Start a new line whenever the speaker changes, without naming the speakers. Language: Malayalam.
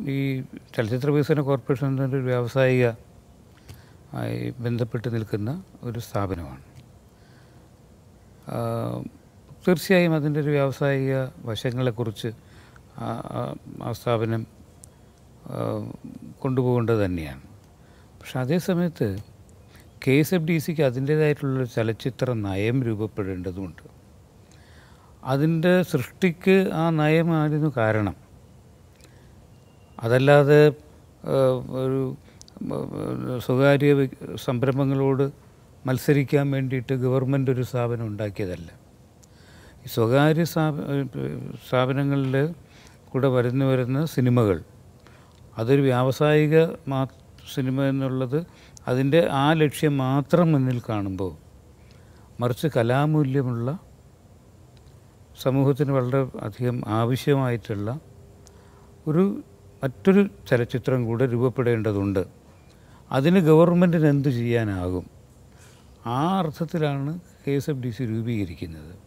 ഈ ചലച്ചിത്ര വികസന കോർപ്പറേഷൻ എന്നൊരു വ്യാവസായിക ആയി ബന്ധപ്പെട്ട് നിൽക്കുന്ന ഒരു സ്ഥാപനമാണ് ആ, തീർച്ചയായും അതിൻ്റെ ഒരു വ്യാവസായിക വശങ്ങളെക്കുറിച്ച് ആ ആ- ആ സ്ഥാപനം ആ, കൊണ്ടുപോകേണ്ടത് തന്നെയാണ് പക്ഷെ അതേ സമയത്ത് കെ എസ് എഫ് ഡി സിക്ക് അതിൻ്റേതായിട്ടുള്ളൊരു ചലച്ചിത്ര നയം രൂപപ്പെടേണ്ടതുണ്ട് അതിൻ്റെ സൃഷ്ടിക്ക് ആ നയമായിരുന്നു കാരണം അതല്ലാതെ ആ, ഒരു ആ, സ്വകാര്യ വ്യ- സംരംഭങ്ങളോട് മത്സരിക്കാൻ വേണ്ടിയിട്ട് ഗവൺമെൻറ് ഒരു സ്ഥാപനം ഉണ്ടാക്കിയതല്ല ഈ സ്വകാര്യ സ്ഥാപ സ്ഥാപനങ്ങളിൽ കൂടെ വരുന്ന വരുന്ന സിനിമകൾ അതൊരു വ്യാവസായിക മാ സിനിമ എന്നുള്ളത് അതിൻ്റെ ആ ലക്ഷ്യം മാത്രം മുന്നിൽ കാണുമ്പോൾ മറിച്ച് കലാമൂല്യമുള്ള സമൂഹത്തിന് വളരെ അധികം ആവശ്യമായിട്ടുള്ള ഒരു മറ്റൊരു ചലച്ചിത്രം കൂടെ രൂപപ്പെടേണ്ടതുണ്ട് അതിന് ഗവൺമെൻറ്റിന് എന്ത് ചെയ്യാനാകും ആ അർത്ഥത്തിലാണ് K S F D C രൂപീകരിക്കുന്നത്